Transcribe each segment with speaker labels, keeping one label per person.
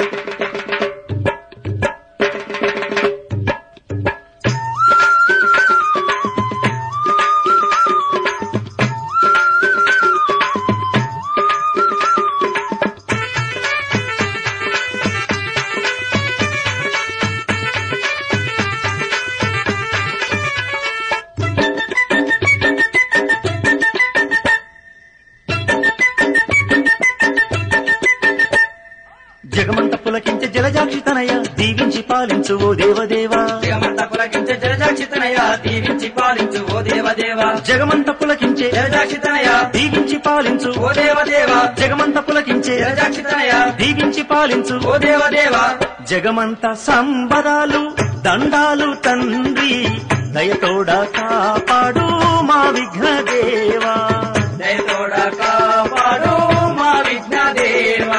Speaker 1: జగమంత పులకించే జలజాక్షి తనయ దీవించి పాలించు ఓ దేవదేవా
Speaker 2: జగమంత పులకించే జలజాక్షితనయ దీవించి పాలించు ఓ దేవదేవ
Speaker 1: జగమంత పులకించే
Speaker 2: జలజాక్షితనయ
Speaker 1: దీవించి పాలించు
Speaker 2: ఓ దేవదేవ
Speaker 1: జగమంత పులకించే
Speaker 2: జలజాక్షితనయ
Speaker 1: దీవించి పాలించు
Speaker 2: ఓ దేవదేవ
Speaker 1: జగమంత సంబరాలు దండాలు తండ్రి దయతోడ కాపాడు మా విఘ్నదేవా
Speaker 2: దయతోడ కాపాడు మా విఘ్నదేవ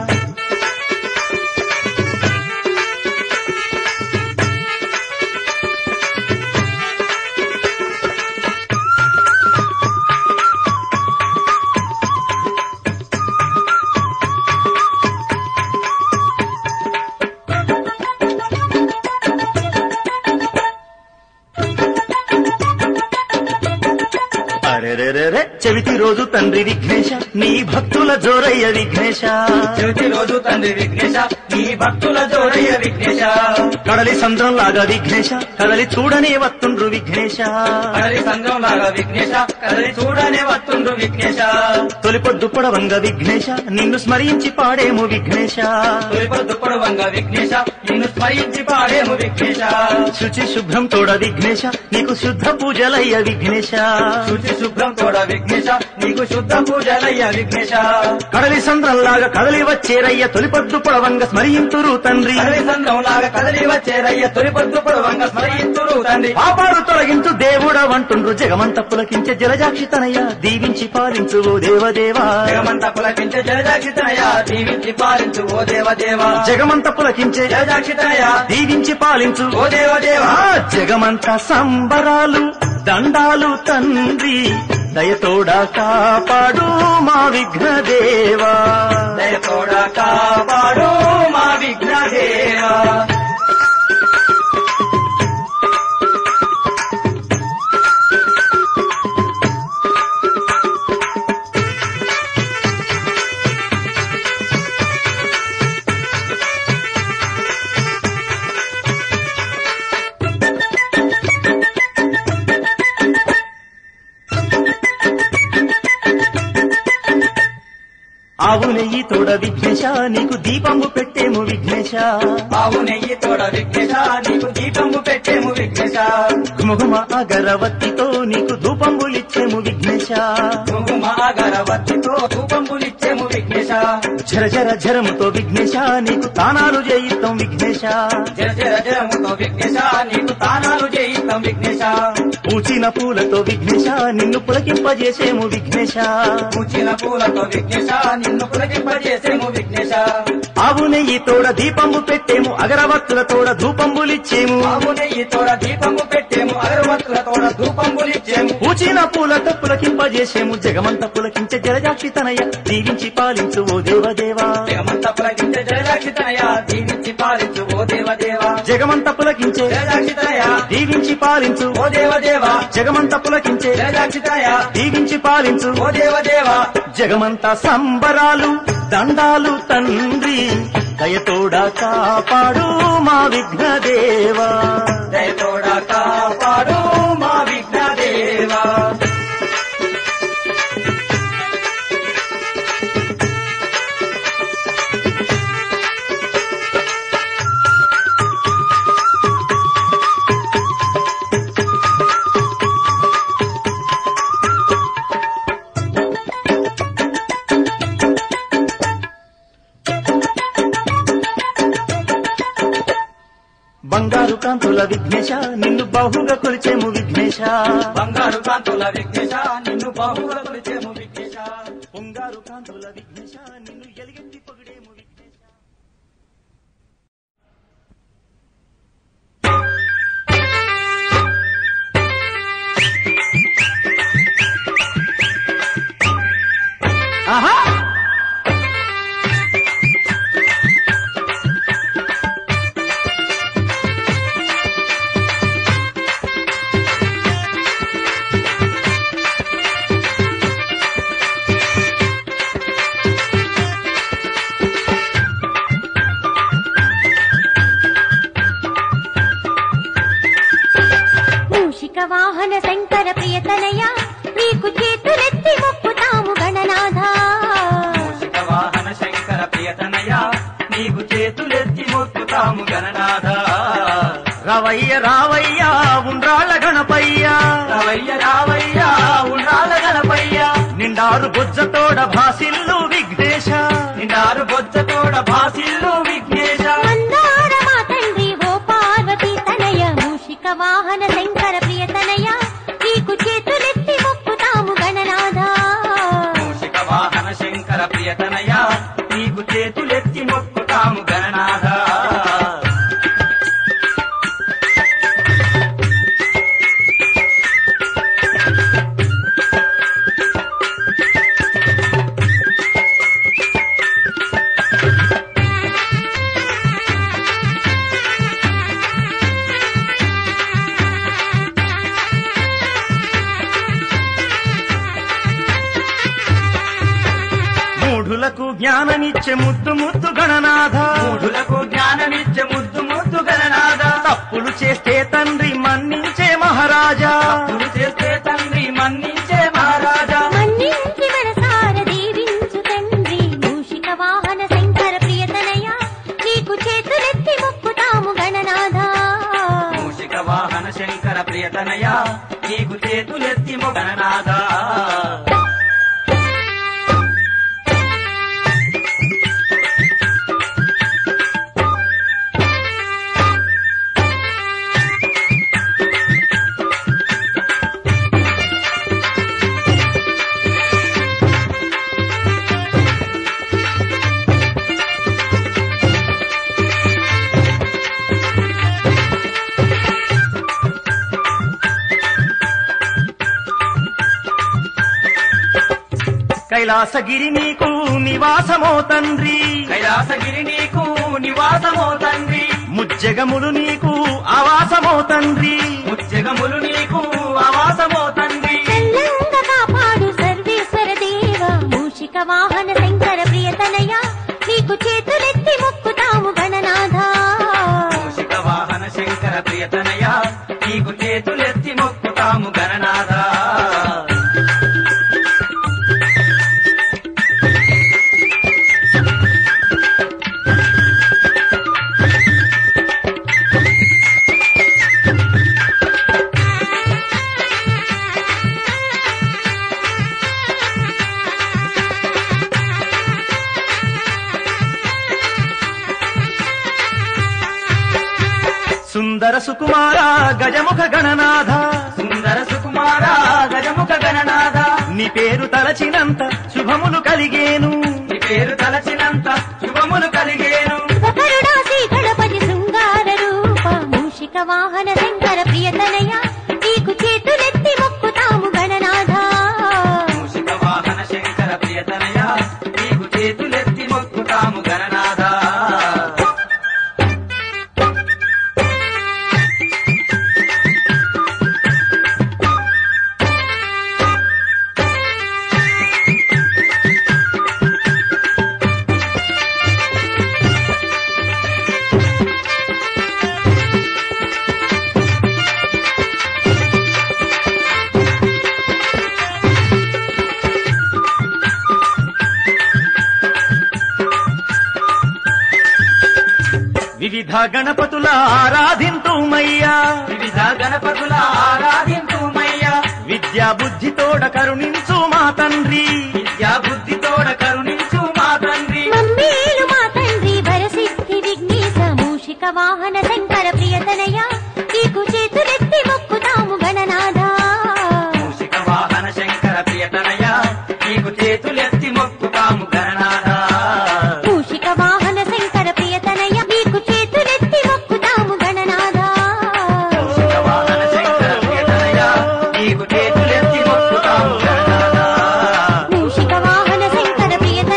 Speaker 1: అరెరెరెరె చెవితి రోజు తండ్రి విఘ్నేశ నీ భక్తుల జోరయ్య విఘ్నేశ
Speaker 2: జ్యోతి రోజు తండ్రి విఘ్నేశ నీ భక్తుల జోడయ్య విఘ్నేశ
Speaker 1: కడలి సంద్రం లాగా విఘ్నేశ కదలి చూడనే వత్తుండ్రు విఘ్నేశ
Speaker 2: కదలి సంఘం లాగా విఘ్నేశ కదలి చూడనే వస్తుండ్రు విఘ్నేశ
Speaker 1: తొలిపొద్దు పొడవంగ విఘ్నేశ నిన్ను స్మరించి పాడేము విఘ్నేశ
Speaker 2: తొలిపొద్దు పొడవంగా విఘ్నేశ నిన్ను స్మరించి పాడేము విఘ్నేశ
Speaker 1: శుచి శుభ్రం తోడ విఘ్నేశ నీకు శుద్ధ పూజలయ్య విఘ్నేశ
Speaker 2: శుచి శుభ్రం తోడ విఘ్నేశ నీకు శుద్ధ పూజలయ్య విఘ్నేశ
Speaker 1: కడలి సంద్రంలాగా కదలి వచ్చేరయ్య తొలిపొద్దు పొడవంగ స్మరింతురు తండ్రి
Speaker 2: కదలి సంఘం లాగా కదలి వచ్చేరయ్య తొలిపొద్దు పొడవంగా స్మరింతురు తండ్రి
Speaker 1: పాపాలు తొలగించు దేవుడవంటుండ్రు జగమంత పులకించే జలజాక్షి తనయ దీవించి పాలించు ఓ దేవదేవా
Speaker 2: జగమంత పులకించే జలజాక్షితనయ దీవించి పాలించు ఓ దేవదేవ
Speaker 1: జగమంత పులకించే
Speaker 2: జలజాక్షితనయ
Speaker 1: దీవించి పాలించు
Speaker 2: ఓ దేవదేవ
Speaker 1: ఆ జగమంత సంబరాలు దండాలు తండ్రి దయతోడ కాపాడు మా విఘ్నదేవా
Speaker 2: దయతోడ కాపాడు మా విఘ్నదేవ
Speaker 1: ఆవు నెయ్యి తోడ విఘ్నేశ నీకు దీపము పెట్టేము విఘ్నేశ
Speaker 2: ఆవు నెయ్యి తోడ విఘ్నేశ నీకు దీపము పెట్టేము విఘ్నేశ
Speaker 1: ఘుమఘుమ అగరవత్తితో నీకు ధూపంబులిచ్చేము విఘ్నేశ
Speaker 2: కుంకుమ అగరవత్తితో ధూపంబులిచ్చేము విఘ్నేశ
Speaker 1: జర జర జరముతో విఘ్నేశ నీకు తానాలు చేయిస్తాం విఘ్నేశ
Speaker 2: జర జర జరముతో విఘ్నేశ నీకు తానాలు చేయిస్తాం విఘ్నేశ
Speaker 1: పూచిన పూలతో విఘ్నేశ నిన్ను పులకింపజేసేము విఘ్నేశ
Speaker 2: పూచిన పూలతో విఘ్నేశ నిన్ను పులకింపజేసేము విఘ్నేశ
Speaker 1: ఆవు నెయ్యి తోడ దీపంబు పెట్టేము అగరవత్తుల తోడ ధూపంబులిచ్చేము
Speaker 2: ఆవు నెయ్యి తోడ దీపము పెట్టేము అగరవత్తుల తోడ ధూపంబులిచ్చేము
Speaker 1: పూచిన పూలతో పులకింపజేసేము జగమంత పులకించే జలజాక్షి తనయ దీవించి పాలించు ఓ దేవదేవా
Speaker 2: జగమంత పులకించే జలదాక్షితనయ దీవించి పాలించు ఓ దేవదేవ
Speaker 1: జగమంత పులకించే
Speaker 2: జలదాక్షితనయ
Speaker 1: దీవించి పాలించు
Speaker 2: ఓ దేవదేవ
Speaker 1: జగమంత పులకించే
Speaker 2: జలదాక్షితనయ
Speaker 1: దీవించి పాలించు
Speaker 2: ఓ దేవదేవ
Speaker 1: జగమంత సంబరాలు దండాలు తండ్రి దయతోడ కాపాడు మా విఘ్నదేవా
Speaker 2: దయతోడ కాపాడు మా విఘ్నదేవ
Speaker 1: బంగారు కాంతుల విఘ్నేశ నిన్ను బహుగా కొలిచేము విఘ్నేశ
Speaker 2: బంగారు కాంతుల విఘ్నేశ నిన్ను బాహుగా కొలిచేము విఘ్నేశ
Speaker 1: పొంగారు కాంతుల విఘ్నేశ నిన్ను ఎలిగెత్తి పొగిడేము విఘ్నేశ
Speaker 3: ఆహా నీకు చేతులెత్తి మొక్కుతాము గణనాథా
Speaker 2: మూషిక వాహన శంకర ప్రియతనయ నీకు చేతులెత్తి మొక్కుతాము గణనాథ
Speaker 1: రవయ్య రావయ్య ఉండ్రాళ్ళ గణపయ్య
Speaker 2: రావయ్య రావయ్య ఉండాల గణపయ్య
Speaker 1: నిండారు బొజ్జతోడ భాసిల్లు విఘ్నేశ
Speaker 2: నిండారు బొచ్చతోడ భాసిల్లు విఘ్నేశ
Speaker 3: మందార మా తండ్రి ఓ పార్వతీ తనయ మూషిక వాహన శంకర ప్రియతనయ నీకు చేతులెత్తి మొక్కుతాము గణనాథా
Speaker 2: మూషిక వాహన శంకర ప్రియతనయ నీకు చేతులెత్తి మొక్కుతాము గణనాథ
Speaker 1: మూఢులకు జ్ఞానమిచ్చే ముద్దు ముద్దు గణనాథ
Speaker 2: మూఢులకు జ్ఞానమిచ్చే ముద్దు ముద్దు గణనాథ
Speaker 1: తప్పులు చేస్తే తండ్రి మన్నించే మహారాజా
Speaker 2: తప్పులు చేస్తే తండ్రి మన్నించే మహారాజా
Speaker 3: మన్నించి మనసార దీవించు తండ్రి మూషిక వాహన శంకర ప్రియతనయ నీకు చేతులెత్తి మొక్కుతాము గణనాథా
Speaker 2: మూషిక వాహన శంకర ప్రియతనయ నీకు చేతులెత్తి మొ గణనాథ
Speaker 1: కైలాసగిరి నీకు నివాసమో తండ్రి
Speaker 2: కైలాసగిరి నీకు నివాసమో తండ్రి
Speaker 1: ముజ్జగములు నీకు ఆవాసమో తండ్రి
Speaker 2: ముజ్జగములు నీకు ఆవాసమో తండ్రి
Speaker 3: చల్లంగా కాపాడు సర్వేశ్వర దేవ మూషిక వాహన శంకర ప్రియతనయ నీకు చేతులెత్తి మొక్కుతాము గణనాథా
Speaker 2: మూషిక వాహన శంకర ప్రియతనయ నీకు చేతులెత్తి మొక్కుతాము గణనాథ
Speaker 1: సుందర సుకుమార గజముఖ గణనాథ
Speaker 2: సుందర సుకుమార గజముఖ గణనాథ
Speaker 1: నీ పేరు తలచినంత శుభములు కలిగేను
Speaker 2: నీ పేరు తలచినంత శుభములు కలిగేను
Speaker 3: ఒకరుడాసి గణపతి శృంగార రూప మూషిక వాహన శంకర ప్రియతనయ నీకు చేతులెత్తి మొక్కుతాము గణనాథా
Speaker 2: మూషిక వాహన శంకర ప్రియతనయ నీకు చేతులెత్తి మొక్కుతాము గణనాథ
Speaker 1: వివిధ గణపతుల ఆరాధింతుమయ్యా
Speaker 2: వివిధ గణపతుల ఆరాధింతుమయ్యా
Speaker 1: విద్యా బుద్ధితోడ కరుణించు మా తండ్రి
Speaker 2: విద్యా బుద్ధితోడ కరుణించు మా తండ్రి
Speaker 3: మమ్మీలు మా తండ్రి వరసిద్ధి విఘ్నేశ మూషిక వాహన శంకర ప్రియతనయ నీకు చేతులెత్తి మొక్కుతాము గణనాథా
Speaker 2: మూషిక వాహన శంకర ప్రియతనయ నీకు చేతులెత్తి మొక్కుతాము గణనాథ
Speaker 3: మూషిక వాహన శంకర ప్రియతనయ నీకు చేతులెత్తి మొక్కుతాము గణనాథా
Speaker 2: మూషిక వాహన శంకర ప్రియతనయ నీకు చేతులెత్తి మొక్కుతాము గణనాథ
Speaker 3: మూషిక వాహన శంకర ప్రియతనయ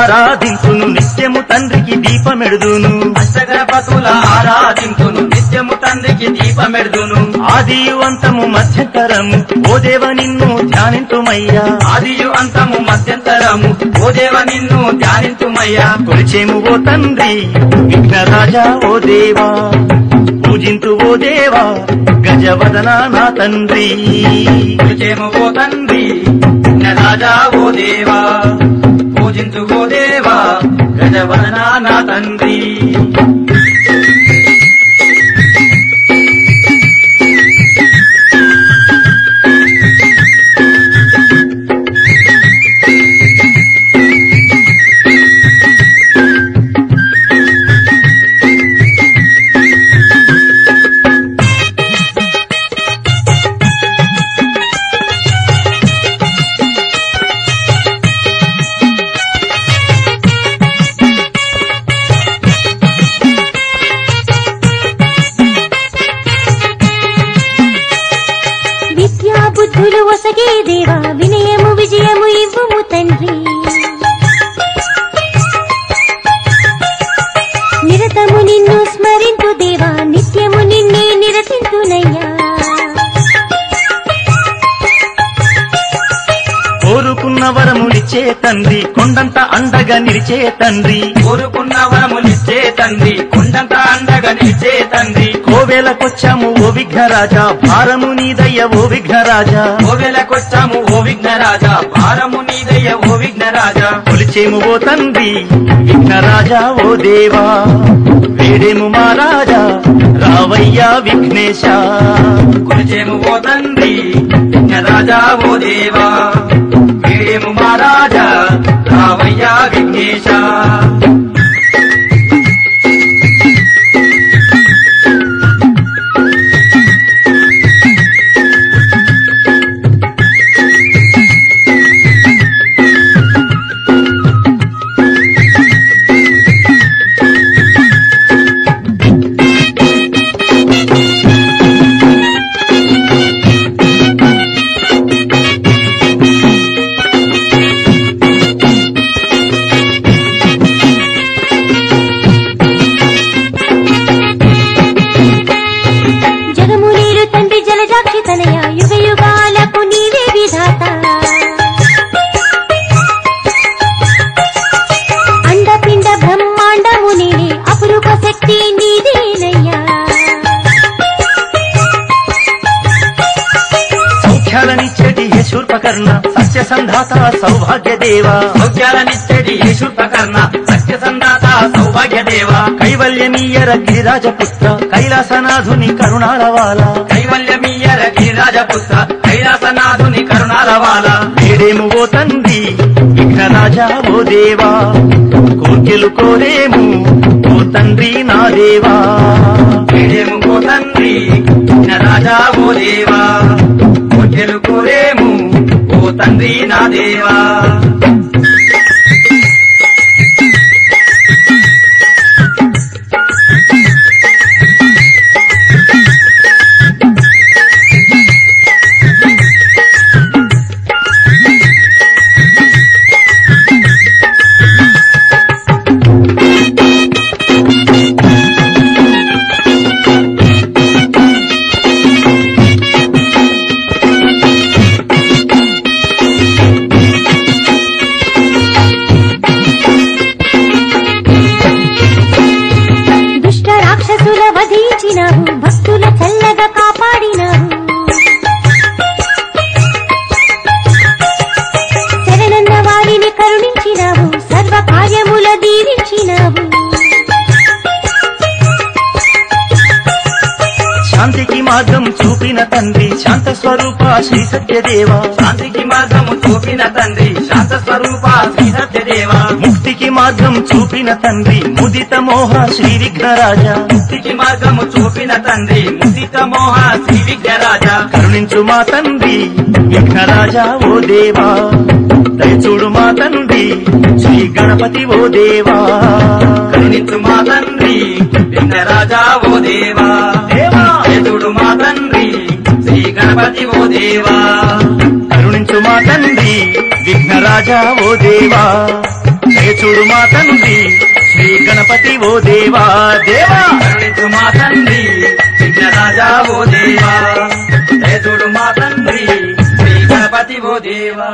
Speaker 1: ఆరాధించును నిత్యము తండ్రికి దీపమెడుదును
Speaker 2: అష్టగణపతుల ఆరాధింపును నిత్యము తండ్రికి దీపమెడుదును
Speaker 1: ఆదియు అంతము మధ్యంతరము ఓ దేవ నిన్ను ధ్యానింతుమయ్యా
Speaker 2: ఆదియు అంతము మధ్యంతరము ఓ దేవ నిన్ను ధ్యానింతుమయ్యా
Speaker 1: కొలిచేము ఓ తండ్రి విఘ్నరాజా ఓ దేవా పూజింతు ఓ దేవా గజవదన నా తండ్రి
Speaker 2: పూజేము ఓ తండ్రి రాజా ఓ దేవా పూజించు ఓ దేవా గజవదన నా తండ్రి
Speaker 3: విద్యా బుద్ధులు ఒసగే దేవా వినయము విజయము ఇవ్వుము తండ్రి నిరతము నిన్ను స్మరింతు దేవా నిత్యము నిన్నే నిరసింతునయ్యా
Speaker 1: కోరుకున్న వరములిచ్చే తండ్రి కొండంత అండగా నిలిచే తండ్రి
Speaker 2: కోరుకున్న వరములిచ్చే తండ్రి కొండంత అండగా నిలిచే తండ్రి
Speaker 1: కోవెలకొచ్చాము ఓ విఘ్నరాజా భారము నీదయ్య ఓ విఘ్నరాజా
Speaker 2: కోవెలకొచ్చాము ఓ విఘ్నరాజా భారము నీదయ్య ఓ విఘ్నరాజా
Speaker 1: కొలిచేము ఓ తండ్రి విఘ్నరాజా ఓ దేవా వేడేము మా రాజా రావయ్యా విఘ్నేశ
Speaker 2: కొలిచేము ఓ తండ్రి విఘ్నరాజా ఓ దేవా వీడేము మా రాజా రావయ్యా విఘ్నేశ
Speaker 3: జగము నీరు తండ్రి జలజాక్షి తనయ యుగ యుగాలకు నీవే విధాత అండపిండ బ్రహ్మాండము నీడే అపురూప శక్తి నీదేనయ్యా
Speaker 1: సౌఖ్యాలనిచ్చేటి హే శూర్పకర్ణ సత్య సంధాత సౌభాగ్య దేవా
Speaker 2: సౌఖ్యాలనిచ్చేటి యేషుపకర్ణ సత్య సందాత సౌభాగ్య దేవా
Speaker 1: కైవల్యమీయర గిరిరాజపుత్ర కైలాసనాథుని కరుణాళవాల
Speaker 2: కైవల్యమీయర గిరిరాజపుత్ర కైలాసనాథుని కరుణాలవాల
Speaker 1: వేడేము ఓ తండ్రి విఘ్నరాజా ఓ దేవా కోర్కెలు కోరేము ఓ తండ్రి నా దేవా
Speaker 2: వీడేము ఓ తండ్రి రాజా ఓ దేవా కోర్కెలు కోరేము ఓ తండ్రి నా దేవా
Speaker 3: దుష్ట రాక్షసుల వధించినావు భక్తుల చల్లగా కాపాడినావు శరణన్న వారిని కరుణించినావు సర్వ కార్యముల దీవించినావు
Speaker 1: శాంతికి మార్గం చూపిన తండ్రి శాంత స్వరూప శ్రీ సత్యదేవా
Speaker 2: శాంతికి మార్గము చూపిన తండ్రి శాంత స్వరూప శ్రీ సత్యదేవా
Speaker 1: ముక్తికి మార్గం చూపిన తండ్రి ముదిత మోహ శ్రీ విఘ్నరాజా
Speaker 2: ముక్తికి మార్గము చూపిన తండ్రి ముదిత మోహ శ్రీ విఘ్నరాజా
Speaker 1: కరుణించు మా తండ్రి విఘ్నరాజా ఓ దేవా దయచూడు మా తండ్రి శ్రీ గణపతి ఓ దేవా
Speaker 2: కరుణించు మా తండ్రి విఘ్నరాజా ఓ దేవా
Speaker 1: దేవా
Speaker 2: ఎదుడు మా తండ్రి శ్రీ గణపతి ఓ దేవా
Speaker 1: కరుణించు మా తండ్రి విఘ్నరాజా ఓ దేవా దయచూడు చూడు మా తండ్రి శ్రీ గణపతి ఓ దేవా దేవా
Speaker 2: కరుణించు మా తండ్రి విఘ్నరాజా ఓ దేవా దయచూడు మా తండ్రి శ్రీ గణపతి ఓ దేవా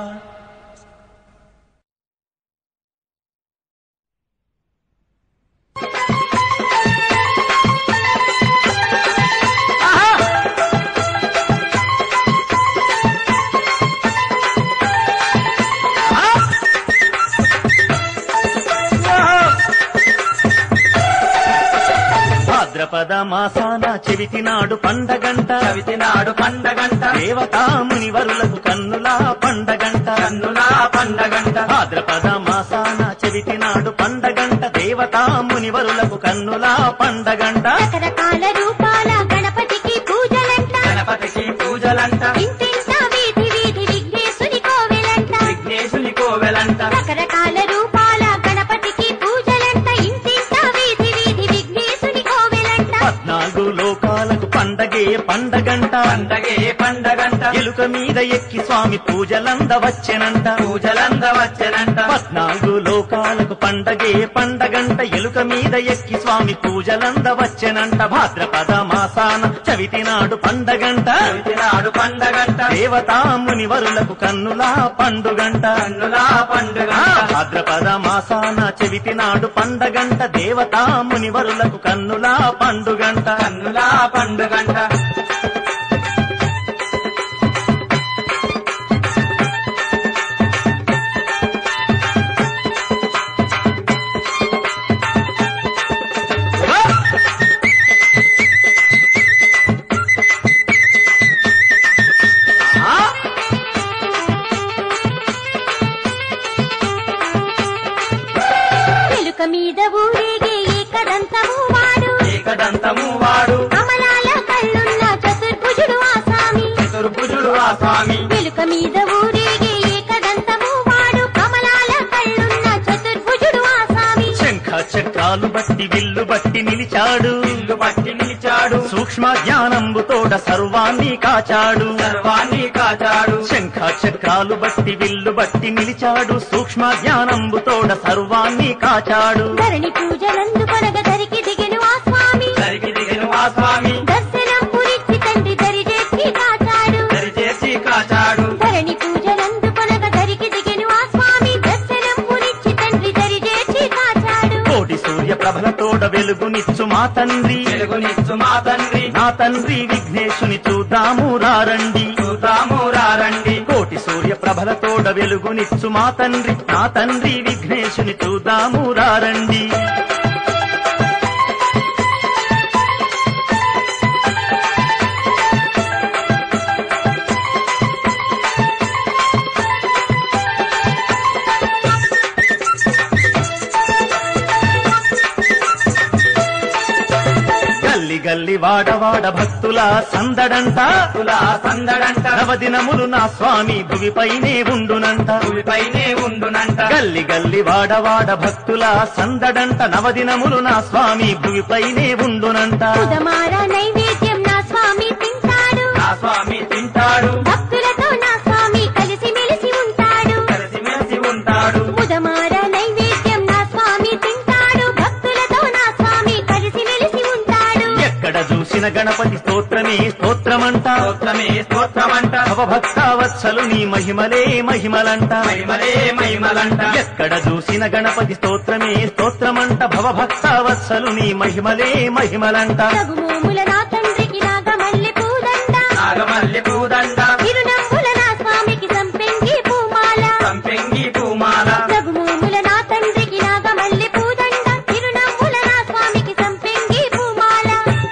Speaker 1: భాద్రపద మాసాన చెవితి నాడు పండగంట
Speaker 2: చవితి నాడు పండగంట
Speaker 1: దేవతా మునివరులకు కన్నులా పండగంట
Speaker 2: కన్నులా పండగంట
Speaker 1: భాద్రపద మాసాన చెవితి నాడు పండగంట దేవతా మునివరులకు కన్నులా పండగంట
Speaker 3: రకరకాల రూపాల గణపతికి పూజలంట
Speaker 2: గణపతికి పూజలంట
Speaker 3: ఇంటింట వీధి వీధి విఘ్నేశుని కోవెలంట
Speaker 2: విఘ్నేశుని కోవెలంట
Speaker 3: రకరకాల రూపాల గణపతికి పూజలంట ఇంటింట వీధి వీధి విఘ్నేశుని కోవెలంట
Speaker 1: పద్నాలుగు లోకాలకు పండగే పండగంట
Speaker 2: పండగే పండగంట
Speaker 1: ఎలుక మీద ఎక్కి స్వామి పూజలంద వచ్చెనంట
Speaker 2: పూజలంద వచ్చనంట
Speaker 1: పద్నాలుగు లోకాలకు పండగే పండగంట ఎలుక మీద ఎక్కి స్వామి పూజలంద వచ్చెనంట భాద్రపద మాసాన చవితి నాడు పండగంట
Speaker 2: చవితి నాడు పండగంట
Speaker 1: దేవతా మునివరులకు కన్నులా పండుగంట
Speaker 2: కన్నులా
Speaker 1: ఆ,
Speaker 2: పండుగంట
Speaker 1: భాద్రపద మాసాన చెవితి నాడు పండగంట దేవతా మునివరులకు కన్నులా పండుగంట
Speaker 2: కన్నులా పండుగంట
Speaker 3: ఎలుక మీద ఊరేగే ఏకదంతము వాడు
Speaker 2: ఏకదంతము వాడు
Speaker 3: అమలాల కళ్ళున్న చతుర్భుజుడు ఆ స్వామి
Speaker 2: చతుర్భుజుడు ఆ స్వామి
Speaker 3: ఎలుక మీద ఊరేగే ఏకదంతము వాడు కమలాల కళ్ళున్న చతుర్భుజుడు ఆ స్వామి
Speaker 1: శంఖ చక్రాలు బట్టి విల్లు బట్టి నిలిచాడు
Speaker 2: ఇల్లు పట్టి నిలిచాడు
Speaker 1: సూక్ష్మ జ్ఞానంబు తోడ సర్వాన్ని కాచాడు
Speaker 2: సర్వాన్ని కాచాడు
Speaker 1: శంఖ చక్రాలు బట్టి విల్లు బట్టి నిలిచాడు సూక్ష్మ జ్ఞానంబు తోడ సర్వాన్ని కాచాడు
Speaker 3: ధరణి పూజలందు కొనగ ధరికి దిగెను ఆ స్వామి
Speaker 2: సరికి దిగిన ఆ స్వామి
Speaker 3: దర్శనం పురిచ్చి తండ్రి దరిజేసి కాచాడు
Speaker 2: దరిచేసి కాచాడు
Speaker 3: ధరణి పూజలందు కొనగ ధరికి దిగెను ఆ స్వామి దర్శనం పురిచ్చి తండ్రి దరిజేసి కాచాడు
Speaker 1: కోటి సూర్య ప్రభల తోడ వెలుగునిచ్చు మా తండ్రి
Speaker 2: వెలుగునిచ్చు మా తండ్రి
Speaker 1: నా తండ్రి విఘ్నేశుని చూద్దాము రారండి
Speaker 2: చూద్దాము రారండి
Speaker 1: కోటి సూర్య ప్రభల తోడ వెలుగునిచ్చు మా తండ్రి నా తండ్రి విఘ్నేశుని చూద్దాము రారండి గల్లి గల్లి వాడవాడ భక్తుల సందడంట
Speaker 2: తులా సందడంట
Speaker 1: నవదినములు నా స్వామి భువిపైనే ఉండునంట
Speaker 2: భూమిపైనే ఉండునంట
Speaker 1: గల్లి గల్లి వాడవాడ భక్తుల సందడంట నవదినములు నా స్వామి భువిపైనే ఉండునంట
Speaker 3: ఉదమార నైవేద్యం నా స్వామి తింటాడు
Speaker 2: నా స్వామి తింటాడు
Speaker 3: భక్తులతో నా స్వామి కలిసి మెలిసి ఉంటాడు
Speaker 2: కలిసిమెలిసి ఉంటాడు
Speaker 3: ఉదమార నైవేద్యం నా స్వామి తింటాడు భక్తులతో నా స్వామి కలిసి మెలిసి ఉంటాడు
Speaker 1: ఎక్కడ చూసిన గణపతి స్తోత్రమే స్తోత్రమంట
Speaker 2: స్తోత్రమే స్తోత్రమంట
Speaker 1: భవభక్త వత్సలు నీ మహిమలే మహిమలంట
Speaker 2: మహిమలే మహిమలంట
Speaker 1: ఎక్కడ చూసిన గణపతి స్తోత్రమే స్తోత్రమంట భవభక్త వత్సలు నీ మహిమలే మహిమలంట
Speaker 3: రఘుమోముల నా తండ్రికి నాగమల్లె పూదండ
Speaker 2: నాగమల్లి పూదండ
Speaker 3: తిరునంబుల నా స్వామికి సంపెంగి పూమాల
Speaker 2: సంపెంగి పూమాల
Speaker 3: రఘుమోముల నా తండ్రికి నాగమల్లె పూదండ తిరునంబుల నా స్వామికి సంపెంగి పూమాల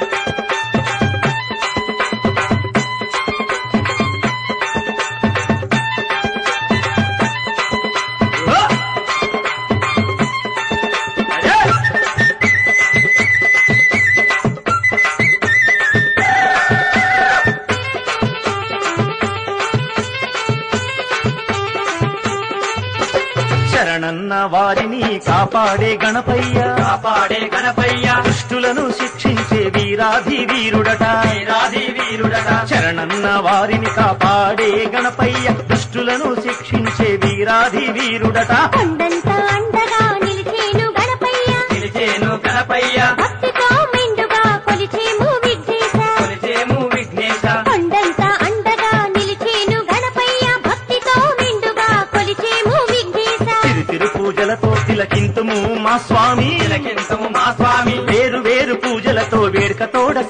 Speaker 1: శరణన్న వారిని కాపాడే గణపయ్య
Speaker 2: కాపాడే గణపయ్య
Speaker 1: దుష్టులను శిక్షించే వీరాధి వీరుడట
Speaker 2: వీరాది వీరుడట
Speaker 1: శరణన్న వారిని కాపాడే గణపయ్య దుష్టులను శిక్షించే వీరాధి వీరుడట
Speaker 3: కొండంత అండగా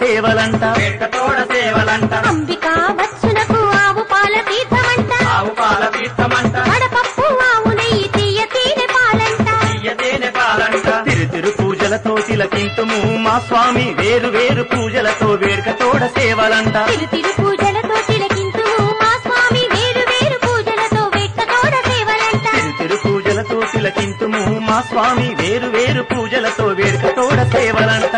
Speaker 1: సేవలంట
Speaker 2: వేటతోడ సేవలంట
Speaker 3: అంబికా వచ్చునకు ఆవు పాల తీర్థమంట
Speaker 2: ఆవు పాల తీర్థమంట
Speaker 3: వడపప్పు ఆవు నెయ్యి తీయ తేనె పాలంట
Speaker 2: తీయతేనె పాలంట
Speaker 1: తిరు తిరు పూజలతో తిలకింతుము మా స్వామి వేరు వేరు పూజలతో వేడుకతోడ సేవలంట
Speaker 3: తిరు తిరు పూజలతో తిలకింతుము మా స్వామి వేరు వేరు పూజలతో వెక్కతోడ సేవలంట
Speaker 1: తిరు తిరు పూజలతో తిలకింతుము మా స్వామి వేరు వేరు పూజలతో వేడుకతోడ సేవలంట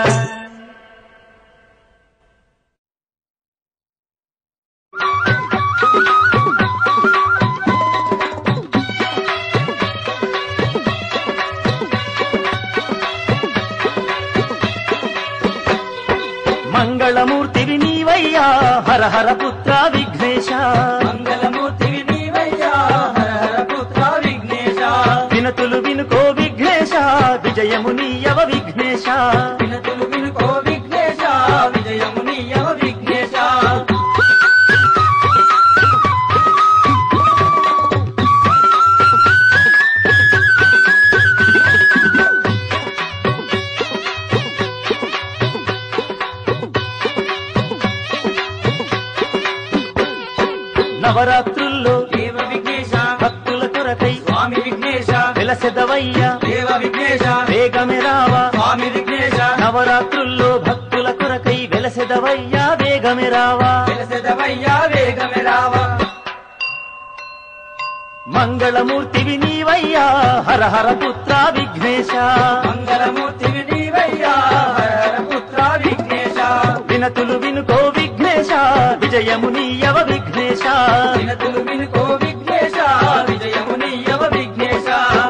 Speaker 1: మంగళమూర్తివి నీవయ్యా హర హర పుత్ర విఘ్నేశ
Speaker 2: మంగళమూర్తివి నీవయ్యా హర హర పుత్ర విఘ్నేశ
Speaker 1: వినతులు వినుకో విఘ్నేశ విజయము నీయవ విఘ్నేశ
Speaker 2: వినతులు వినుకో విఘ్నేశ విజయము నీయవ విఘ్నేశ
Speaker 1: నవరాత్రుల్లో
Speaker 2: దేవ విఘ్నేశ
Speaker 1: భక్తుల కొరకై
Speaker 2: స్వామి విఘ్నేశ
Speaker 1: వెలసెదవయ్యా
Speaker 2: దేవ విఘ్నేశ
Speaker 1: వేగమే రావా
Speaker 2: స్వామి విఘ్నేశ
Speaker 1: నవరాత్రుల్లో భక్తుల కొరకై వెలసెదవయ్యా వేగమే రావా
Speaker 2: వెలసెదవయ్యా వేగమే రావా
Speaker 1: మంగళమూర్తివి నీవయ్యా హర హర పుత్ర విఘ్నేశ
Speaker 2: మంగళమూర్తివి నీవయ్యా హర హర పుత్ర విఘ్నేశ
Speaker 1: వినతులు వినుకో విఘ్నేశ విజయము నీయవ విఘ్నేశ
Speaker 2: వినతులు వినుకో విఘ్నేశ విజయము నీయవ విఘ్నేశ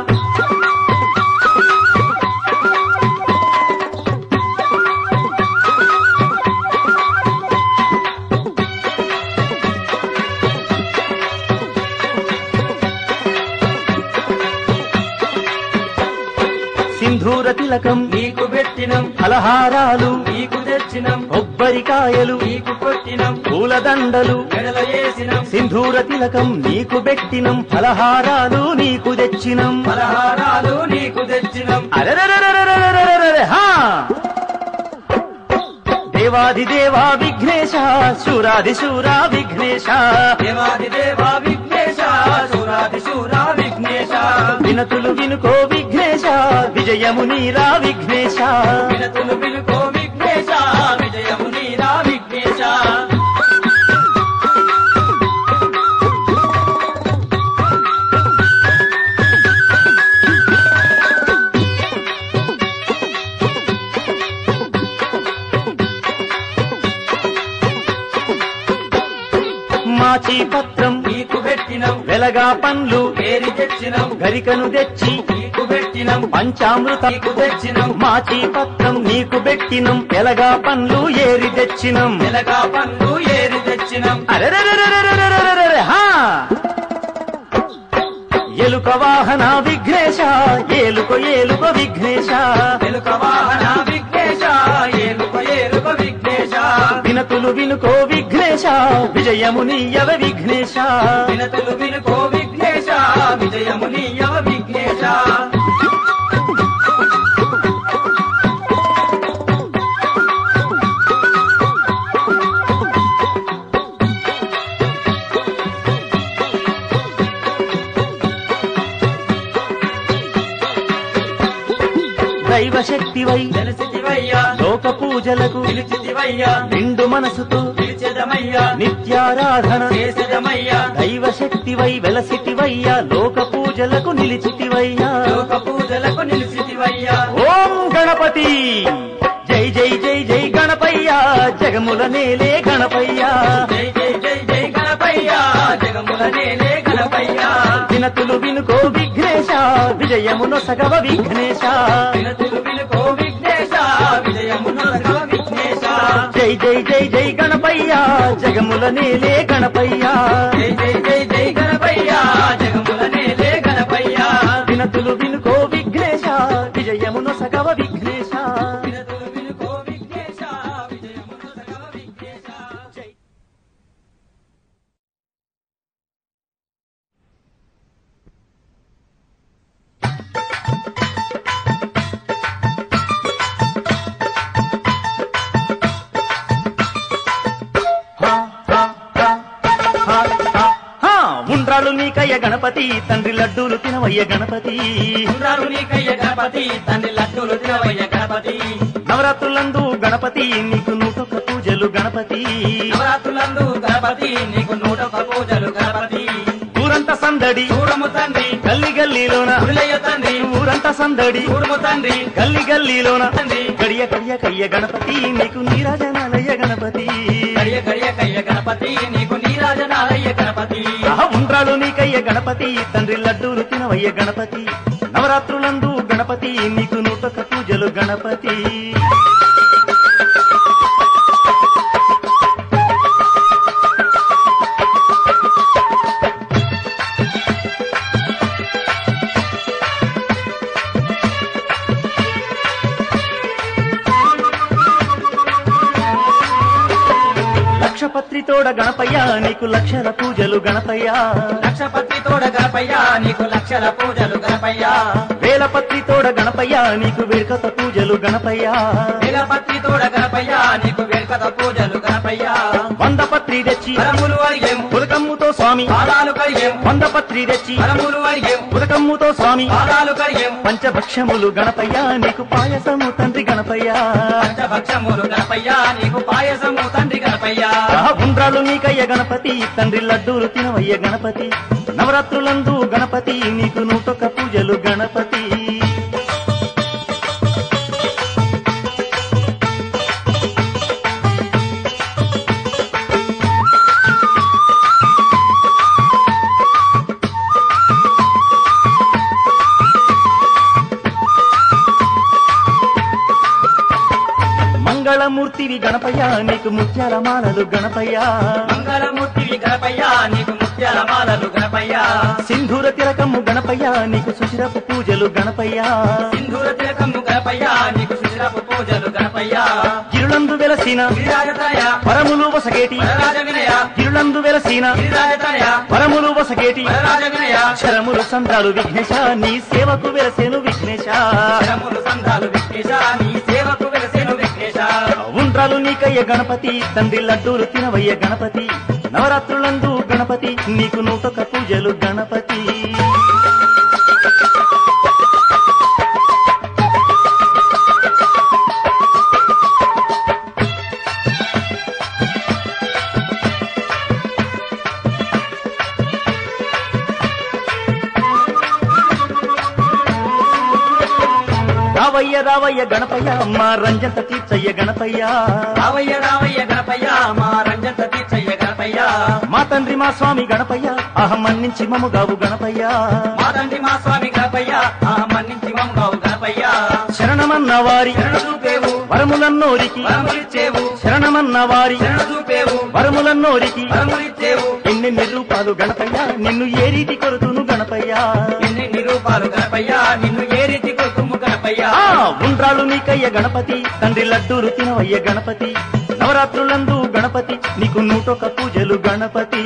Speaker 1: సింధూర తిలకం
Speaker 2: నీకు పెట్టినం
Speaker 1: ఫలహారాలు
Speaker 2: నీకు తెచ్చినం
Speaker 1: కొబ్బరికాయలు
Speaker 2: నీకు కొట్టినం
Speaker 1: పూలదండలు
Speaker 2: మెడల వేసినం
Speaker 1: సింధూర తిలకం నీకు పెట్టినం ఫలహారాలు నీకు తెచ్చినం
Speaker 2: పలహారాలు నీకు తెచ్చినం
Speaker 1: అరెరెరెరెరెరెరెరెరెరె, హా! దేవాది దేవా విఘ్నేశ శూరాది శూరా విఘ్నేశ
Speaker 2: దేవాది దేవా విఘ్నేశ శూరాది శూరా విఘ్నేశ
Speaker 1: వినతులు వినుకో విఘ్నేశ విజయము నీరా విఘ్నేశ
Speaker 2: వినతులు వినుకో విఘ్నేశ విజయము నీరా విఘ్నేశ
Speaker 1: మాచి పత్రం
Speaker 2: నీకు పెట్టినం
Speaker 1: వెలగా పండ్లు
Speaker 2: ఏరి తెచ్చినం
Speaker 1: గరికను తెచ్చి
Speaker 2: నీకు పెట్టినం
Speaker 1: పంచామృత
Speaker 2: నీకు తెచ్చినం
Speaker 1: మాచి పత్రం నీకు పెట్టినం వెలగా పండ్లు ఏరి తెచ్చినం
Speaker 2: ఎలగా పండు ఏరి తెచ్చినం
Speaker 1: అరెరెరెరెరెరెరెరెరెరె, హా! ఎలుక వాహన విఘ్నేశ ఏలుక ఏలుక విఘ్నేశ
Speaker 2: ఎలుక వాహన విఘ్నేశ ఏలుక ఏలుక విఘ్నేశ
Speaker 1: వినతులు వినుకో విఘ్నేశ విజయము నీయవ విఘ్నేశ
Speaker 2: వినతులు వినుకో విఘ్నేశ విజయము నీయవ విఘ్నేశ
Speaker 1: దైవ శక్తివై
Speaker 2: తెలిసివయ్యా
Speaker 1: లోక పూజలకు
Speaker 2: పిలిచితివయ్యా
Speaker 1: నిండు మనసుతో
Speaker 2: పిలిచెదమయ్యా
Speaker 1: నిత్యారాధన
Speaker 2: చేసేదమయ్యా
Speaker 1: దైవ శక్తివై వెలసిటివయ్యా లోక పూజలకు నిలిచితివయ్యా
Speaker 2: లోక పూజలకు నిలిచితివయ్యా
Speaker 1: ఓం గణపతి జై జై జై జై గణపయ్యా జగముల నేలే గణపయ్యా
Speaker 2: జై జై జై జై గణపయ్యా జగముల నేలే గణపయ్యా
Speaker 1: వినతులు వినుకో విఘ్నేశ విజయమును సగవ విఘ్నేశ
Speaker 2: వినతులు వినుకో విఘ్నేశ విజయమును సగవ విఘ్నేశ
Speaker 1: జై జై జై జై గణపయ్యా జగముల నేలే గణపయ్యా
Speaker 2: జై జై జై జై గణపయ్యా జగముల నేలే గణపయ్యా
Speaker 1: వినతులు వినుకో విఘ్నేశ విజయమును సగవ విఘ్నేశ
Speaker 2: వినతులు వినుకో విఘ్నేశ విజయమును సగవ విఘ్నేశ
Speaker 1: జై ఉండ్రాళ్ళు నీకయ్య గణపతి తండ్రి లడ్డూలు తినవయ్య గణపతి
Speaker 2: ఉండ్రాలు నీకయ్య గణపతి తండ్రి లడ్డూలు తినవయ్య గణపతి
Speaker 1: నవరాత్రులందు గణపతి నీకు నూటొక్క పూజలు గణపతి
Speaker 2: నవరాత్రులందు గణపతి నీకు నూట ఒక్క పూజలు గణపతి
Speaker 1: ఊరంతా సందడి
Speaker 2: చూడము తండ్రి
Speaker 1: గల్లి గల్లీలోన
Speaker 2: గుడిలయ్య తండ్రి
Speaker 1: ఊరంతా సందడి
Speaker 2: చూడము తండ్రి
Speaker 1: గల్లి గల్లీలోన
Speaker 2: తండ్రి
Speaker 1: గడియ గడియ కయ్య గణపతి నీకు నీరాజనాలయ్య గణపతి
Speaker 2: గడియ గడియ కయ్య గణపతి నీకు నీరాజనాలయ్య గణపతి
Speaker 1: ఆహా, ఉండ్రాలు నీకయ్య గణపతి తండ్రి లడ్డూలు తినవయ్య గణపతి నవరాత్రులందు గణపతి నీకు నూటొక్క పూజలు గణపతి లక్షపత్రితోడ గణపయ్య నీకు లక్షల పూజలు గణపయ్య
Speaker 2: లక్షపతి తోడ గణపయ్య నీకు లక్షల పూజలు గణపయ్య
Speaker 1: వేలపత్రితోడ గణపయ్య నీకు వేడుకత పూజలు గణపయ్య
Speaker 2: నీలపత్రి తోడ గణపయ్య నీకు వేడుకత పూజలు గణపయ్య
Speaker 1: వంద పత్రి తెచ్చి
Speaker 2: వరములు అడిగేము
Speaker 1: పులకమ్ముతో స్వామి
Speaker 2: పాదాలు కడిగేము
Speaker 1: వంద పత్రి తెచ్చి
Speaker 2: వరములు అడిగేము
Speaker 1: పులకమ్ముతో స్వామి
Speaker 2: పాదాలు కడిగేము
Speaker 1: పంచభక్షములు గణపయ్య నీకు పాయసము తండ్రి గణపయ్య
Speaker 2: పంచభక్షములు గణపయ్య నీకు పాయసము తండ్రి గణపయ్య
Speaker 1: ఆహా, ఉండ్రాలు నీకయ్య గణపతి తండ్రి లడ్డూలు తినవయ్య గణపతి నవరాత్రులందు గణపతి నీకు నూటొక్క పూజలు గణపతి మంగళమూర్తివి గణపయ్య నీకు ముత్యాల మాలలు గణపయ్య
Speaker 2: మంగళమూర్తివి గణపయ్య నీకు ముత్యాల మాలలు గణపయ్య
Speaker 1: సింధూర తిలకమ్ము గణపయ్య నీకు సుశిరపు పూజలు గణపయ్య
Speaker 2: సింధూర తిలకము గణపయ్య నీకు సుశిరపు పూజలు గణపయ్య
Speaker 1: గిరులందు వెలసిన
Speaker 2: గిరిరాజతనయ
Speaker 1: పరములు వసగేటి
Speaker 2: వరరాజ వినయ
Speaker 1: గిరులందు వెలసిన
Speaker 2: గిరిరాజతనయ
Speaker 1: పరములు వసగేటి
Speaker 2: వరరాజ వినయ
Speaker 1: శరములు సంద్రాలు విఘ్నేశ నీ సేవకు వెలసేను విఘ్నేశ
Speaker 2: శరములు సంధాలు విఘ్నేశ నీ సేవకు వెలసేను విఘ్నేశ
Speaker 1: ఉండ్రాలు నీకయ్య గణపతి తండ్రి లడ్డూలు తినవయ్య గణపతి నవరాత్రులందు గణపతి నీకు నూటొక్క పూజలు గణపతి రావయ్య రావయ్య గణపయ్య మా రంజంత తీర్చయ్య గణపయ్య
Speaker 2: రావయ్య రావయ్య గణపయ్య మా రంజంత తీర్చయ్య గణపయ్య
Speaker 1: మా తండ్రి మా స్వామి గణపయ్య అహం మన్నించి మముగావు గణపయ్య
Speaker 2: మా తండ్రి మా స్వామి గణపయ్య ఆ మన్నించి మమ్మావు గణపయ్య
Speaker 1: శరణమన్న వారి
Speaker 2: శరణ చూపేవు
Speaker 1: వరములన్నోరికి
Speaker 2: వరములిచ్చేవు
Speaker 1: శరణమన్న వారి
Speaker 2: శరణ చూపేవు
Speaker 1: వరములన్నోరికి
Speaker 2: వరములిచ్చేవు
Speaker 1: ఎన్నెన్ని రూపాలు గణపయ్య నిన్ను ఏ రీతి కొరుతును గణపయ్య
Speaker 2: ఎన్ని నిరూపాలు గణపయ్య నిన్ను ఏ రీతి కొడుకుము గణపయ్య
Speaker 1: ఆ ఉండ్రాలు నీకయ్య గణపతి తండ్రి లడ్డూరు తినవయ్య గణపతి నవరాత్రులందు గణపతి నీకు నూటొక్క పూజలు గణపతి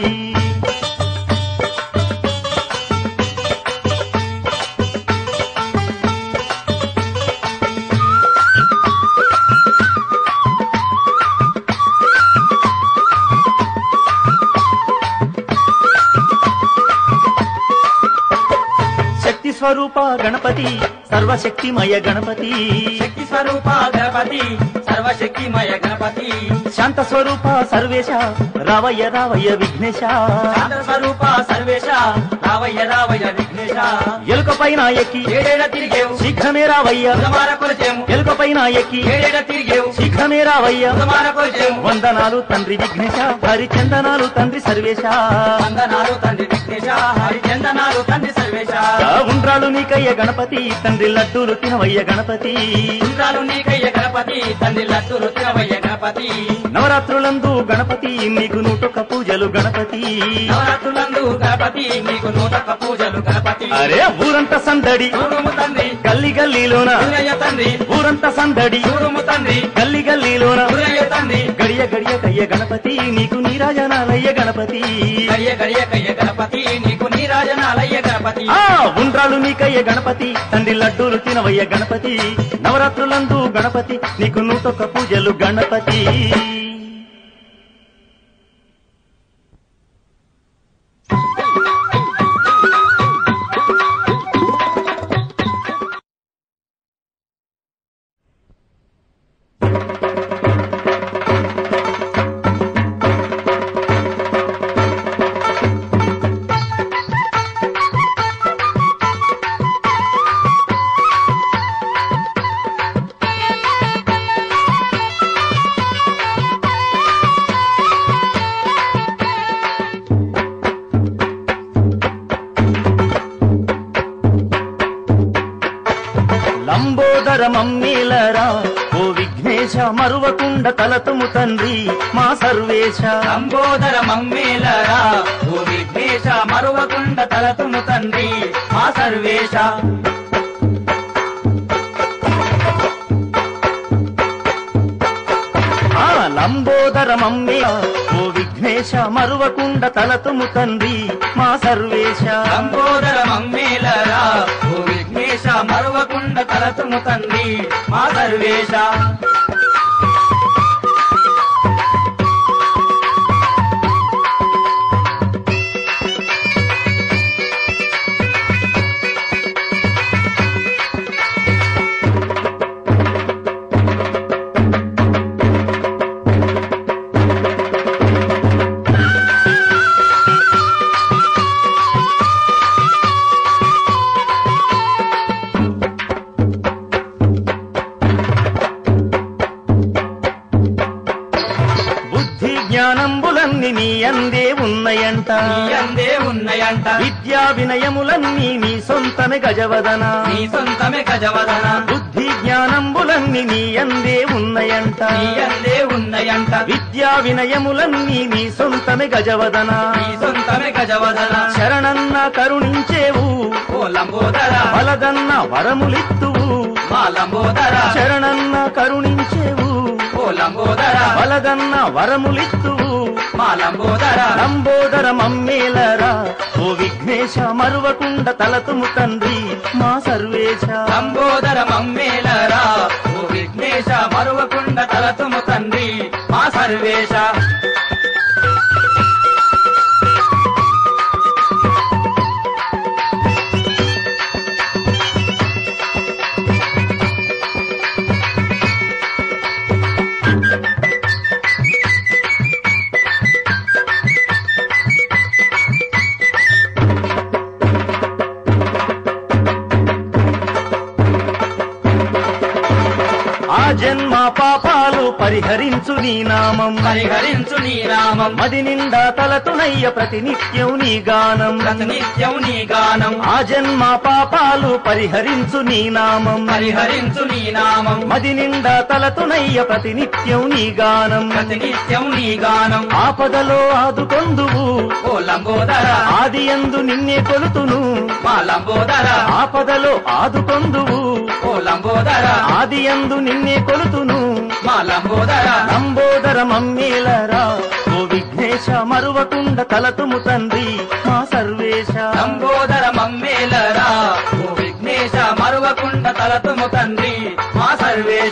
Speaker 1: శక్తి స్వరూప గణపతి సర్వశక్తిమయ గణపతి
Speaker 2: శక్తి స్వరూప గణపతి సర్వశక్తిమయ గణపతి
Speaker 1: శాంత స్వరూప సర్వేశ రావయ్య రావయ్య విఘ్నేశ
Speaker 2: శాంత స్వరూప సర్వేశ రావయ్య రావయ్య విఘ్నేశ
Speaker 1: ఎలుక పైన ఎక్కి
Speaker 2: ఏడేడ తిరిగేవు
Speaker 1: శీఘ్రమే రావయ్య
Speaker 2: ఉదమాన కొలిచేము
Speaker 1: ఎలుక పైన ఎక్కి
Speaker 2: ఏడేడ తిరిగేవు
Speaker 1: శీఘ్రమే రావయ్య
Speaker 2: ఉదమాన కొలిచేము
Speaker 1: వందనాలు తండ్రి విఘ్నేశ హరిచందనాలు తండ్రి సర్వేశ
Speaker 2: వందనాలు తండ్రి విఘ్నేశ హరిచందనాలు తండ్రి సర్వేశ
Speaker 1: ఆ ఉండ్రాలు నీకయ్య గణపతి తండ్రి లడ్డూలు తినవయ్య గణపతి
Speaker 2: ఇంద్రాలు నీకయ్య గణపతి తండ్రి లడ్డూలు తినవయ్య గణపతి
Speaker 1: నవరాత్రులందు గణపతి నీకు నూటొక్క పూజలు గణపతి
Speaker 2: నవరాత్రులందు గణపతి నీకు నూటొక్క పూజలు గణపతి
Speaker 1: అరే ఊరంతా సందడి
Speaker 2: చూడుము తండ్రి
Speaker 1: గల్లి గల్లీలోన
Speaker 2: ఊరయ్య తండ్రి
Speaker 1: ఊరంతా సందడి
Speaker 2: చూడుము తండ్రి
Speaker 1: గల్లి గల్లీలోన
Speaker 2: ఊరయ్య తండ్రి
Speaker 1: గడియ గడియ కయ్య గణపతి నీకు నీరాజనాలయ్య గణపతి
Speaker 2: గడియ గడియ కయ్య గణపతి నీకు నీరాజనాలయ్య గణపతి
Speaker 1: ఆ ఉండ్రాలు నీకయ్య గణపతి తండ్రి లడ్డూలు తినవయ్య గణపతి నవరాత్రులందు గణపతి నీకు నూటొక్క పూజలు గణపతి మరువకుండ తలతుము తండ్రి మా సర్వేశ
Speaker 2: లంబోదర మమ్మేలరా ఓ విఘ్నేశ మరువకుండ తలతుము తండ్రి మా సర్వేశ
Speaker 1: ఆ లంబోదర మమ్మే ఓ విఘ్నేశ మరువకుండ తలతుము తండ్రి మా సర్వేశ
Speaker 2: లంబోదర మమ్మేలరా ఓ విఘ్నేశ మరువకుండ తలతుము తండ్రి మా సర్వేశ
Speaker 1: బుద్ధి జ్ఞానంబులన్నీ నీ అందే ఉన్నయంట
Speaker 2: నీ అందే ఉన్నయంట
Speaker 1: విద్యా వినయములన్నీ నీ సొంతమే గజవదన
Speaker 2: నీ సొంతమే గజవదన
Speaker 1: బుద్ధి జ్ఞానంబులన్నీ నీ అందే ఉన్నయంట
Speaker 2: నీ అందే ఉన్నయంట
Speaker 1: విద్యా వినయములన్నీ నీ సొంతమే గజవదన
Speaker 2: నీ సొంతమే గజవదన
Speaker 1: శరణన్న కరుణించేవు
Speaker 2: ఓ లంబోదర
Speaker 1: వలదన్న వరములిత్తువు
Speaker 2: మా లంబోదర
Speaker 1: శరణన్న కరుణించేవు
Speaker 2: ఓ లంబోదర
Speaker 1: వలదన్న వరములిత్తువు
Speaker 2: మా లంబోదర
Speaker 1: లంబోదర మమ్మేలరా ఓ విఘ్నేశ మరువకుండ తలతుము తండ్రి మా సర్వేశ
Speaker 2: లంబోదర మమ్మేలరా ఓ విఘ్నేశ మరువకుండ తలతుము తండ్రి మా సర్వేశ
Speaker 1: ఆ జన్మ పాపాలు పరిహరించు నీ నామం
Speaker 2: పరిహరించు నీ నామం
Speaker 1: మది నిండా తలతునయ్య ప్రతినిత్యం నీ గానం
Speaker 2: ప్రతినిత్యం నీ గానం
Speaker 1: ఆ జన్మ పాపాలు పరిహరించు నీ నామం
Speaker 2: పరిహరించు నీ నామం
Speaker 1: మది నిండా తలతునయ్య ప్రతినిత్యం నీ గానం
Speaker 2: ప్రతినిత్యం నీ గానం
Speaker 1: ఆపదలో ఆదుకొందువు
Speaker 2: ఓ లంబోదర
Speaker 1: ఆది ఎందు నిన్నే కొలుతును
Speaker 2: మా లంబోదర
Speaker 1: ఆపదలో ఆదుకొందువు
Speaker 2: ఓ లంబోదర
Speaker 1: ఆది ఎందు నిన్నే కొలుతును
Speaker 2: మా లంబోదర
Speaker 1: లంబోదర మమ్మేలరా ఓ విఘ్నేశ మరువకుండ తలతుము తండ్రి మా సర్వేశ
Speaker 2: లంబోదర మమ్మేలరా ఓ విఘ్నేశ మరువకుండ తలతుము తండ్రి మా సర్వేశ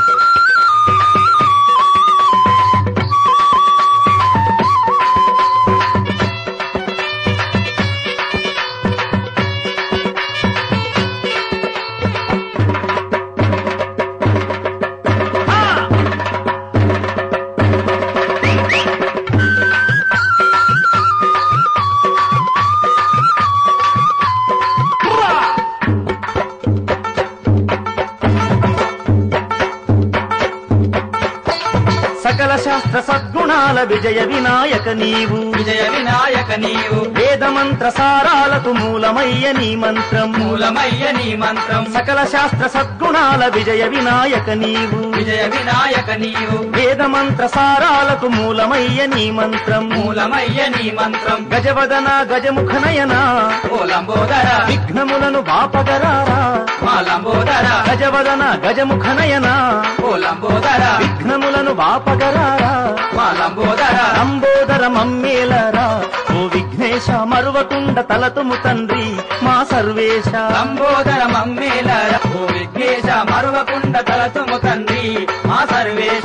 Speaker 1: సకల శాస్త్ర సద్గుణాల విజయ వినాయక నీవు
Speaker 2: విజయ వినాయక నీవు
Speaker 1: వేదమంత్ర సారాలకు మూలమయ్య నీ మంత్రం
Speaker 2: మూలమయ్య నీ మంత్రం
Speaker 1: సకల శాస్త్ర సద్గుణాల విజయ వినాయక నీవు
Speaker 2: విజయ వినాయక నీవు
Speaker 1: వేదమంత్ర సారాలకు మూలమయ్య నీ మంత్రం
Speaker 2: మూలమయ్య నీ మంత్రం
Speaker 1: గజవదన గజముఖ నయన
Speaker 2: ఓ లంబోదర
Speaker 1: విఘ్నములను బాపగరారా
Speaker 2: మా లంబోదర
Speaker 1: గజవదన గజముఖ నయన
Speaker 2: ఓ లంబోదర
Speaker 1: విఘ్నములను బాపగరారా
Speaker 2: మా లంబోదర
Speaker 1: లంబోదర మమ్మేలరా ఓ విఘ్నేశ మరువకుండ తలతుము తండ్రి మా సర్వేశ
Speaker 2: లంబోదర మమ్మేలర ఓ విఘ్నేశ మరువకుండ తలతుము తండ్రి మా సర్వేశ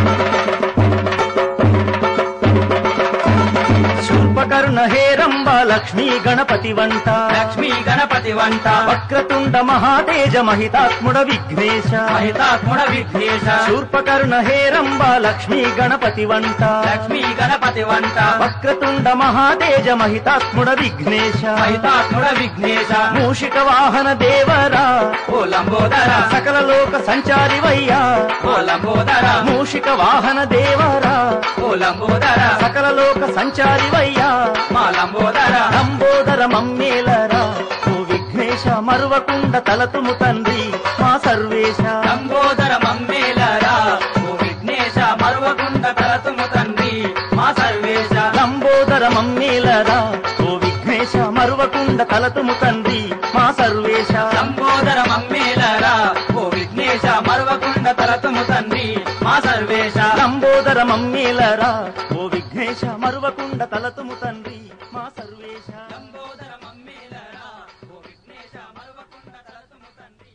Speaker 1: శూర్పకర్ణ హేరంబాల లక్ష్మీ గణపతి వంట
Speaker 2: లక్ష్మీ గణపతి వంట
Speaker 1: వక్రతుండ మహాతేజ మహితాత్ముడ విఘ్నేశ
Speaker 2: మహితాత్ముడ విఘ్నేశ
Speaker 1: శూర్పకర్ణ హేరంబ లక్ష్మీ గణపతి వంట
Speaker 2: లక్ష్మీ గణపతి వంట
Speaker 1: వక్రతుండ మహాతేజ మహితాత్ముడ విఘ్నేశ
Speaker 2: మహితాత్ముడ విఘ్నేశ
Speaker 1: మూషిక వాహన దేవరా
Speaker 2: ఓ లంబోదర
Speaker 1: సకల లోక సంచారి వయ్యా
Speaker 2: ఓ లంబోదర
Speaker 1: మూషిక వాహన దేవరా
Speaker 2: ఓ లంబోదర
Speaker 1: సకల లోక సంచారి వయ్యా
Speaker 2: మా లంబోదర
Speaker 1: లంబోదర మమ్మేలరా ఓ విఘ్నేశ మరువకుండ తలతుము తండ్రి మా సర్వేశ
Speaker 2: లంబోదర మమ్మేలరా ఓ విఘ్నేశ మరువకుండ తలతుము తండ్రి మా సర్వేశ
Speaker 1: లంబోదర మమ్మేలరా ఓ విఘ్నేశ మరువకుండ తలతుము తండ్రి మా సర్వేశ
Speaker 2: లంబోదర మమ్మేలరా ఓ విఘ్నేశ మరువకుండ తలతుము తండ్రి మా సర్వేశ
Speaker 1: లంబోదర మమ్మేలరా ఓ విఘ్నేశ మరువకుండ తలతుము తండ్రి మా సర్వేశ
Speaker 2: లంబోదర మమ్మేలరా ఓ విఘ్నేశ మరువకుండ తలతుము తండ్రి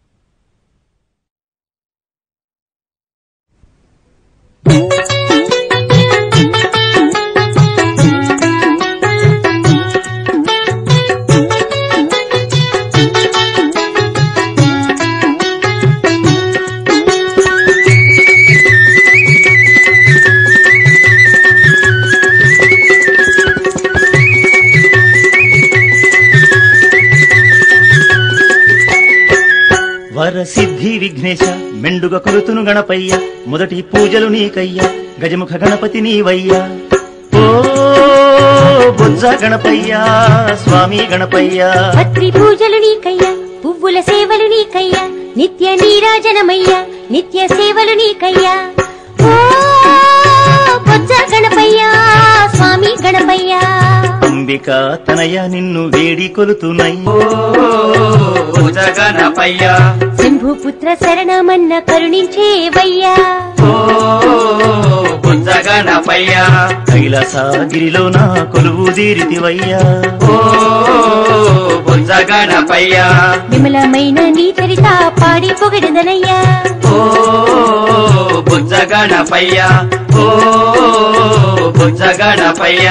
Speaker 1: వరసిద్ధి విఘ్నేశ మెండుగ కొలుతును గణపయ్య మొదటి పూజలు నీకయ్యా గజముఖ గణపతి నీవయ్యా ఓ బొజ్జ గణపయ్యా స్వామి గణపయ్యా
Speaker 3: పత్రి పూజలు నీకయ్యా పువ్వుల సేవలు నీకయ్యా నిత్య నీరాజనమయ్యా నిత్య సేవలు నీకయ్యా ఓ బొజ్జ గణపయ్యా స్వామి గణపయ్యా
Speaker 1: అంబిక తనయ నిన్ను వేడి కొలుతునై
Speaker 2: ఓ జగనపయ్య
Speaker 3: శంభుపుత్ర శరణమన్న కరుణించేవయ్యా
Speaker 2: ఓ బుజ్జగనపయ్య
Speaker 1: కైలాసగిరిలో నా కొలువు తీరితివయ్యా
Speaker 2: ఓ బుజ్జగనపయ్య
Speaker 3: విమలమైన నీ చరిత పాడి పొగడదనయ్యా
Speaker 2: ఓ బుజ్జగనపయ్య ఓ బుజ్జగనపయ్య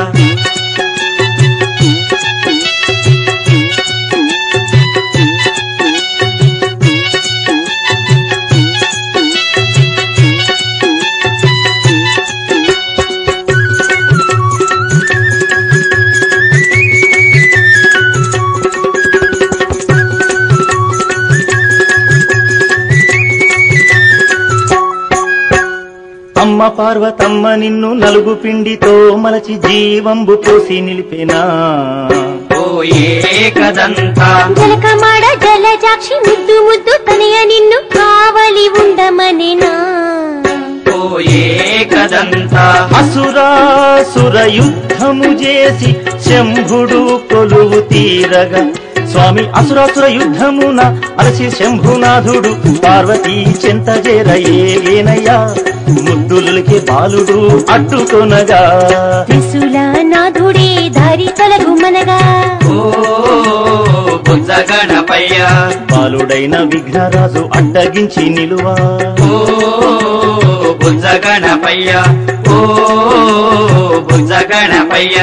Speaker 1: అమ్మ పార్వతమ్మ నిన్ను నలుగు పిండితో మలచి జీవంబు పోసి నిలిపెనా
Speaker 2: ఓ ఏకదంత
Speaker 3: జలకమాడ జలజాక్షి ముద్దు ముద్దు తనయ నిన్ను కావలి ఉండమనేనా
Speaker 2: ఓ ఏకదంత
Speaker 1: అసురాసుర యుద్ధము చేసి శంభుడు కొలువు తీరగా స్వామి అసురాసుర యుద్ధమున అలసి శంభునాథుడు పార్వతీ చెంత చేరయేనయ్యా ముద్దులకి బాలుడు అడ్డుకొనగా
Speaker 3: త్రిశూల నాథుడే దారి తొలగుమనగా
Speaker 2: ఓ బుజ్జగనపయ్య
Speaker 1: బాలుడైన విఘ్నరాజు అడ్డగించి నిలువా
Speaker 2: ఓ బుజ్జగనపయ్య ఓ బుజ్జగనపయ్య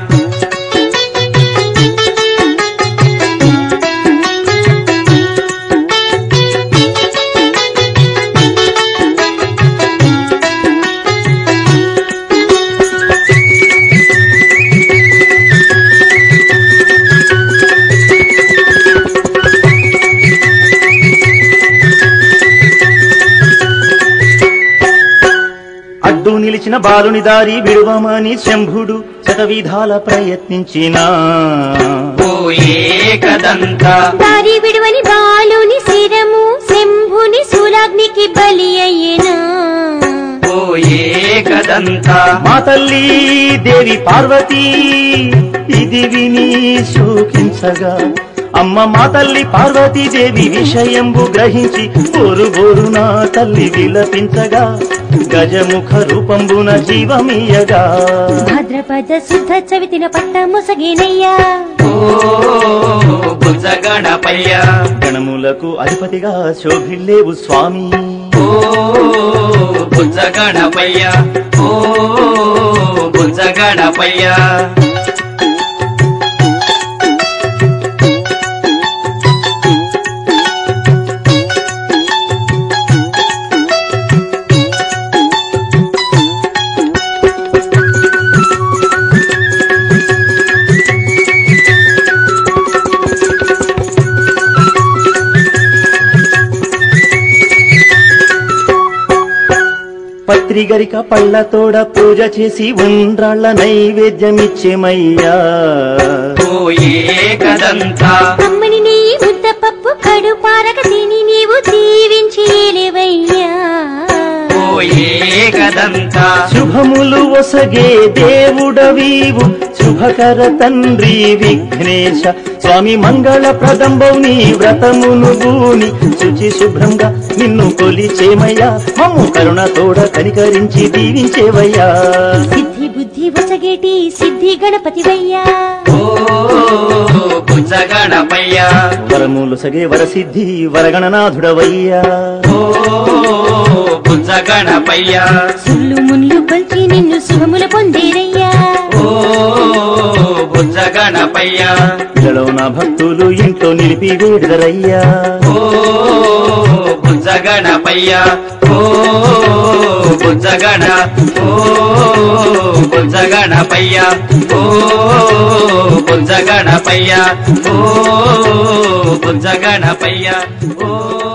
Speaker 1: అడ్డు నిలిచిన బాలుని దారి విడువమని శంభుడు శతవిధాల ప్రయత్నించినా
Speaker 2: ఓ ఏకదంత
Speaker 3: దారి విడువని బాలుని శిరము శంభుని శూలాగ్నికి బలి అయ్యేనా
Speaker 2: ఓ ఏకదంత
Speaker 1: మా తల్లి దేవి పార్వతీ ఇది విని శోకించగా అమ్మ మా తల్లి పార్వతీదేవి విషయంబు గ్రహించి బోరు బోరు నా తల్లి విలపించగా గజముఖ రూపంబున జీవమీయగా
Speaker 3: భాద్రపద శుద్ధ చవితిన పట్ట ముసగేనయ్యా
Speaker 2: ఓ బుజ్జగణపయ్య
Speaker 1: గణములకు అధిపతిగా శోభిల్లేవు స్వామి
Speaker 2: ఓ బుజ్జగణపయ్య ఓ బుజ్జగణపయ్య
Speaker 1: సావిత్రి గరిక పళ్ళతోడ పూజ చేసి ఉండ్రాళ్ళ నైవేద్యమిచ్చేమయ్యా
Speaker 2: ఓ ఏకదంత
Speaker 3: అమ్మని నీ ముద్దపప్పు కడు పారక తిని నీవు దీవించి ఏలేవయ్యా
Speaker 2: ఓ ఏకదంత
Speaker 1: శుభములు ఒసగే దేవుడవీవు శుభకర తండ్రి విఘ్నేశ స్వామి మంగళ ప్రదంబవు నీ వ్రతమును గూని శుచి శుభ్రంగా నిన్ను కొలిచేమయ్యా మమ్ము కరుణతోడ కనికరించి దీవించేవయ్యా
Speaker 3: సిద్ధి బుద్ధి వసగేటి సిద్ధి గణపతివయ్యా
Speaker 2: ఓ భుజగణపయ్య
Speaker 1: వరములు సగే వరసిద్ధి వరగణనాథుడవయ్యా
Speaker 2: ఓ భుజగణపయ్య
Speaker 3: సుల్లు మున్లు కొల్చి నిన్ను శుభముల పొందేరయ్యా
Speaker 2: ఓ భుజగణపయ్య
Speaker 1: ఇలలో నా భక్తులు ఇంట్లో నిలిపి వేడుదరయ్యా
Speaker 2: ఓ భుజగణపయ్య ఓ భుజగణ ఓ భుజగణపయ్య ఓ భుజగణపయ్య ఓ భుజగణపయ్య ఓ